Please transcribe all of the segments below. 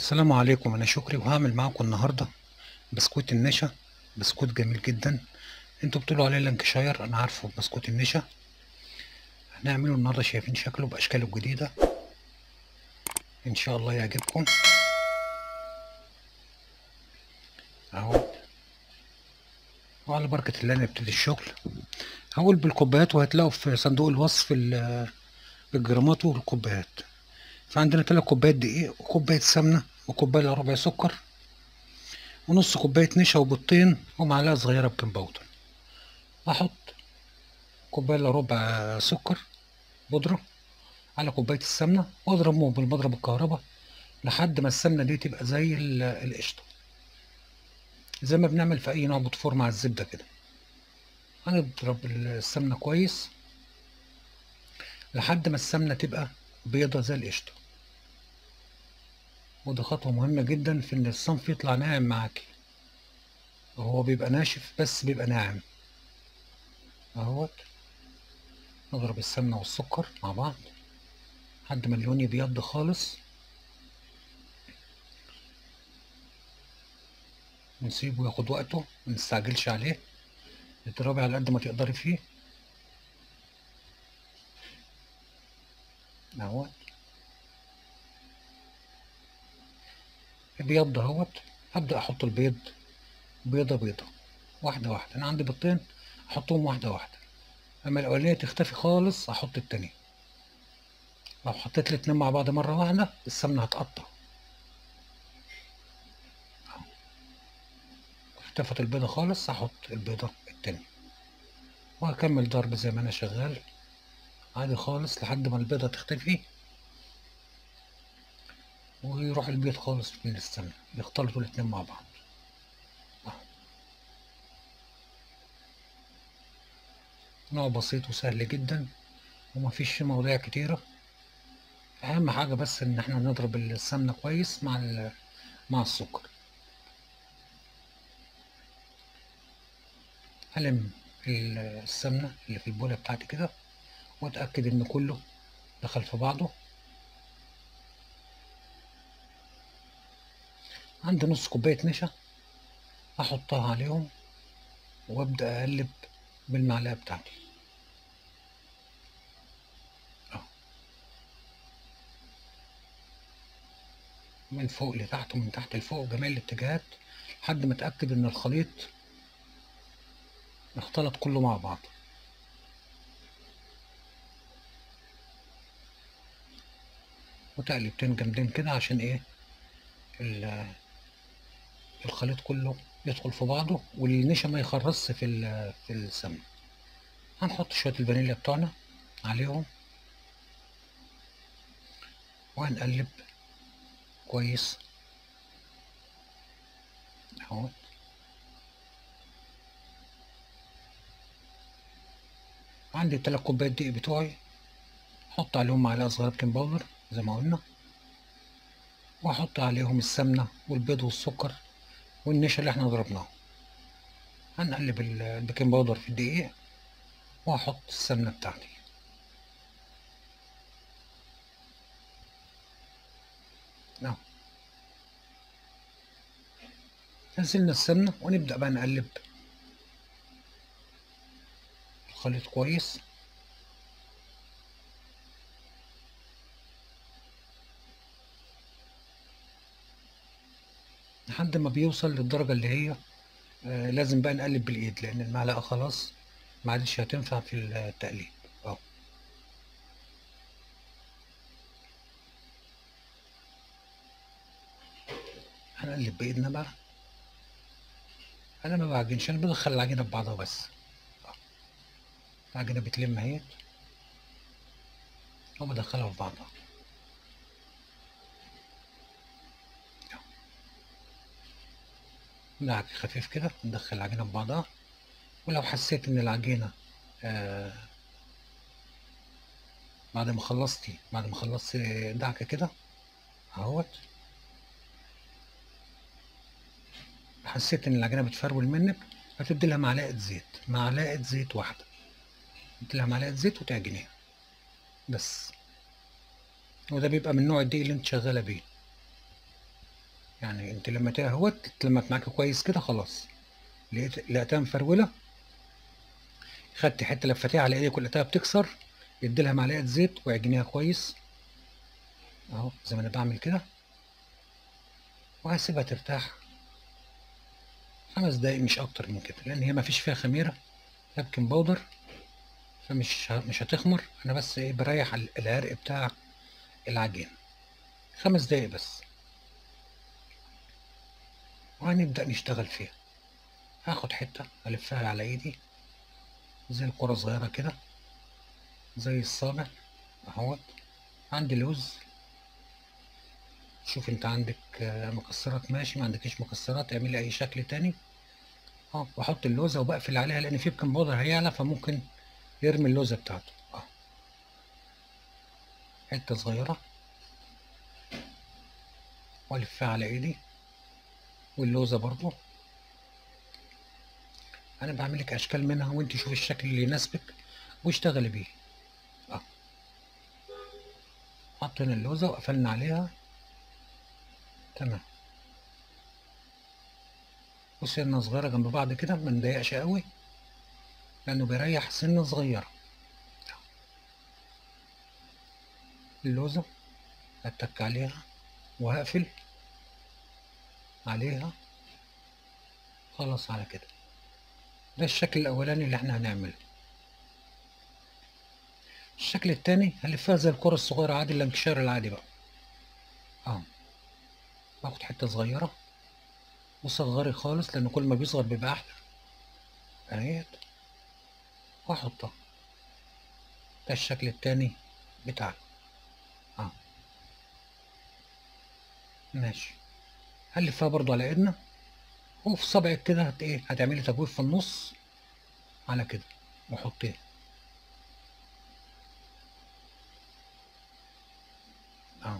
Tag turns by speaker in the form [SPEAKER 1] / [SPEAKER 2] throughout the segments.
[SPEAKER 1] السلام عليكم انا شكري وهعمل معاكم النهارده بسكوت النشا بسكوت جميل جدا انتوا بتقولوا عليه لانكشاير انا عارفه بسكوت النشا هنعمله النهارده شايفين شكله باشكاله الجديده ان شاء الله يعجبكم اهو وعلى بركة الله نبتدي الشغل هقول بالكوبايات وهتلاقوا في صندوق الوصف ال- الجرامات والكوبايات فعندنا تلات كوبايات دقيق وكوباية سمنة وكوباية إلا ربع سكر ونص كوباية نشا وبيضتين ومعلقة صغيرة بيكنج باودر أحط كوباية إلا ربع سكر بودرة على كوباية السمنة وأضربهم بالمضرب الكهرباء لحد ما السمنة دي تبقى زي ال- القشطة زي ما بنعمل في أي نوع بوتفور مع الزبدة كده هنضرب السمنة كويس لحد ما السمنة تبقى بيضة زي القشطة وده خطوة مهمة جدا في إن الصنف يطلع ناعم معاكي هو بيبقى ناشف بس بيبقى ناعم اهوت نضرب السمنة والسكر مع بعض لحد ما اللون يبيض خالص ونسيبه ياخد وقته منستعجلش عليه اضربي على قد ما تقدري فيه اهوت ابيض اهوت هبدأ احط البيض بيضة بيضة واحدة واحدة انا عندي بيضتين احطهم واحدة واحدة اما الاولانية تختفي خالص احط التانية لو حطيت الاتنين مع بعض مرة واحدة السمنة هتقطع اختفت البيضة خالص احط البيضة التانية وهكمل ضرب زي ما انا شغال عادي خالص لحد ما البيضة تختفي ويروح البيض خالص من السمنة يختلطوا الاتنين مع بعض نوع بسيط وسهل جدا ومفيش فيه مواضيع كتيرة أهم حاجة بس إن احنا نضرب السمنة كويس مع ال- مع السكر هلم ال- السمنة اللي في البولة بتاعتي كده وأتأكد إن كله دخل في بعضه عندي نص كوباية نشا أحطها عليهم وأبدأ أقلب بالمعلقة بتاعتي أهو. من فوق لتحت ومن تحت لفوق جميع الاتجاهات لحد ما اتأكد إن الخليط اختلط كله مع بعض وتقلبتين جامدين كده عشان ايه ال- الخليط كله يدخل في بعضه والنشا ما يخرصش في ال- في السمنة هنحط شوية الفانيليا بتوعنا عليهم وهنقلب كويس اهو عندي التلات كوبايات دقيق بتوعي احط عليهم معلقة صغيرة بيكنج باودر زي ما قلنا واحط عليهم السمنة والبيض والسكر والنشا اللي احنا ضربناه هنقلب ال- البيكنج باودر في الدقيق واحط السمنة بتاعتي اهو نزلنا السمنة ونبدأ بقى نقلب الخليط كويس لحد ما بيوصل للدرجة اللي هي آه لازم بقى نقلب بالإيد لأن المعلقة خلاص ما عادش هتنفع في التقليب اهو هنقلب بإيدنا بقى أنا ما بعجنش أنا بدخل العجينة في بعضها بس أهو. العجينة بتلم اهيت وبدخلها في بعضها دعك خفيف كده ندخل العجينة في بعضها ولو حسيت إن العجينة آه بعد ما خلصتي بعد ما خلصت دعكة كده اهوت حسيت ان العجينه بتفرول منك هتدي لها معلقه زيت معلقه زيت واحده تدي لها معلقه زيت وتعجنيها بس وده بيبقى من نوع الدقيق اللي انت شغاله بيه يعني انت لما تهوت تلمت معاك كويس كده خلاص لقيت لقيتها مفرولة خدت حتة لفتيها على ايدك ولقيتها بتكسر اديلها معلقة زيت واعجنيها كويس اهو زي ما انا بعمل كده وهسيبها ترتاح خمس دقايق مش اكتر من كده لان هي مفيش فيها خميرة لكن بودر فمش ه- مش هتخمر انا بس ايه بريح ال- العرق بتاع العجين خمس دقايق بس وهنبدأ نشتغل فيها هاخد حتة ألفها على إيدي زي الكرة صغيرة كده زي الصابع أهوت عندي لوز شوف انت عندك آه، مكسرات ماشي ما عندكش مكسرات اعملي اي شكل تاني اه واحط اللوزة وبقفل عليها لان في بيكنج باودر هيعلى فممكن يرمي اللوزة بتاعته اه حتة صغيرة والفها على ايدي واللوزة برضو انا بعمل لك اشكال منها وانت شوفي الشكل اللي يناسبك واشتغلي بيه اه حطينا اللوزة وقفلنا عليها تمام وسنة صغيرة جنب بعض كده ما نضيقش قوي لأنه بيريح سنة صغيرة اللوزة هتك عليها وهقفل عليها خلاص على كده ده الشكل الأولاني اللي احنا هنعمله الشكل التاني هلفها زي الكرة الصغيرة عادي الانكشار العادي بقى اه باخد حتة صغيرة وصغري خالص لأن كل ما بيصغر بيبقى أحلى اهيت وأحطها ده الشكل التاني بتاعنا اه ماشي هلفها برضو على ايدنا وفي صبعك كده هت ايه هتعملي تجويف في النص على كده وحطيها اه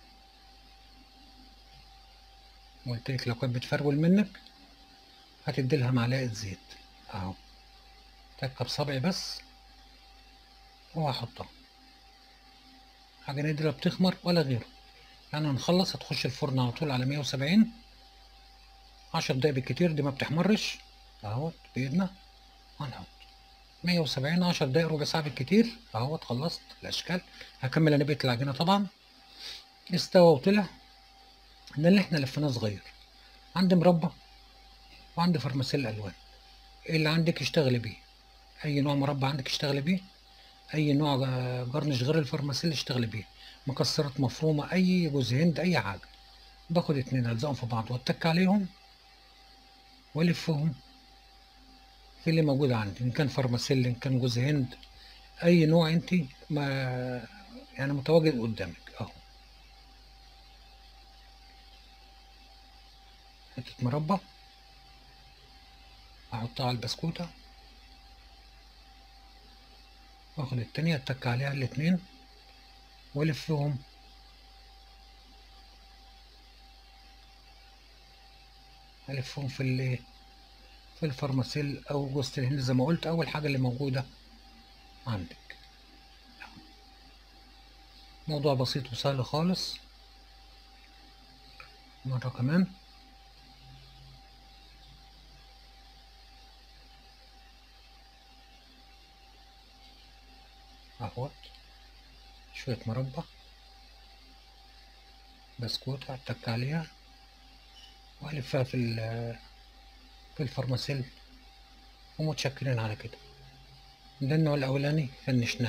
[SPEAKER 1] قلت لك لو كانت بتفرول منك هتديلها معلقة زيت اهو تكة بصبعي بس وهحطها حاجة نادرة بتخمر ولا غيره يعني هنخلص هتخش الفرن على طول على 170 عشر دقايق بالكتير دي ما بتحمرش اهوت بايدنا هنحط 170 10 دقايق ربع ساعة بالكتير اهوت خلصت الاشكال هكمل انا بقية العجينة طبعا استوى وطلع ده اللي احنا لفيناه صغير عندي مربى وعندي فرماسيل الوان ايه اللي عندك اشتغلي بيه اي نوع مربى عندك اشتغلي بيه اي نوع آه، جرنش غير الفرماسيل اشتغلي بيه مكسرات مفرومه اي جوز هند اي حاجه باخد اتنين الزقهم في بعض واتك عليهم والفهم في اللي موجود عندي ان كان فرماسيل ان كان جوز هند اي نوع انت ما يعني متواجد قدامك اهو حته مربى احطها على البسكوته واخد التانية اتك عليها الاتنين والفهم الفهم في الايه في الفرماسيل او جوزة الهند زي ما قلت اول حاجة اللي موجودة عندك موضوع بسيط وسهل خالص مرة كمان اهوت شوية مربى بسكوت اتك عليها والفها في ال- في الفرماسيل ومتشكرين على كده ده النوع الاولاني فنشناه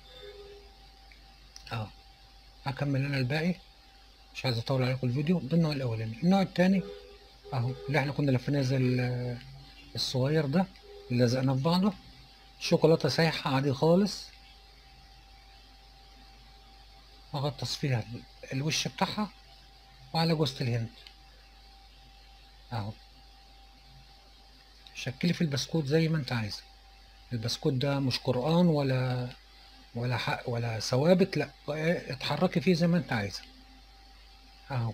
[SPEAKER 1] اه هكمل انا الباقي مش عايز اطول عليكم الفيديو ده النوع الاولاني النوع التاني اهو اللي احنا كنا لفيناه زي ال- الصغير ده اللي لزقناه في بعضه شوكولاته سايحه عادي خالص اغطس فيها ال- الوش بتاعها وعلى جوزة الهند اهو شكلي في البسكوت زي ما انت عايزه البسكوت ده مش قرآن ولا ولا حق ولا ثوابت لا اتحركي فيه زي ما انت عايزه اهو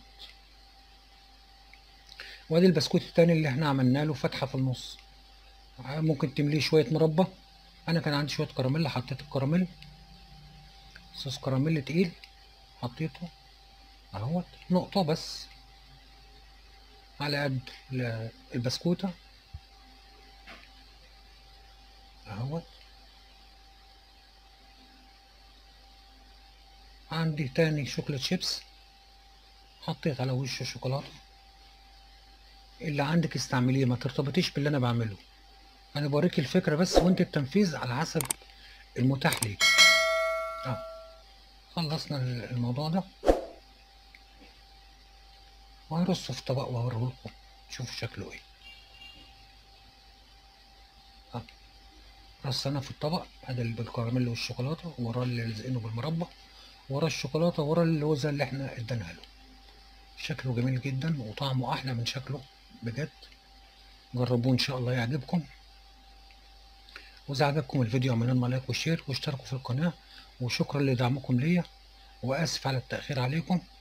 [SPEAKER 1] وادي البسكوت التاني اللي احنا عملنا له فتحة في النص ممكن تمليه شوية مربى انا كان عندي شوية كراميل حطيت الكراميل صوص كراميل تقيل حطيته اهوت نقطة بس على قد ال- البسكوتة اهوت عندي تاني شوكولات شيبس حطيت على وشه شوكولاتة اللي عندك استعمليه ما ترتبطيش باللي انا بعمله انا بوريك الفكرة بس وانت التنفيذ على حسب المتاح ليك اه خلصنا الموضوع ده وهرصه في طبق واوريه لكم تشوفوا شكله ايه اه رصنا في الطبق ادي اللي بالكراميل والشوكولاته وراه اللي لازقينه بالمربى وراه الشوكولاته وراه اللوزه اللي احنا اديناها له شكله جميل جدا وطعمه احلى من شكله بجد جربوه ان شاء الله يعجبكم واذا عجبكم الفيديو اعملوا لنا لايك وشير واشتركوا في القناه وشكرا لدعمكم ليا واسف على التاخير عليكم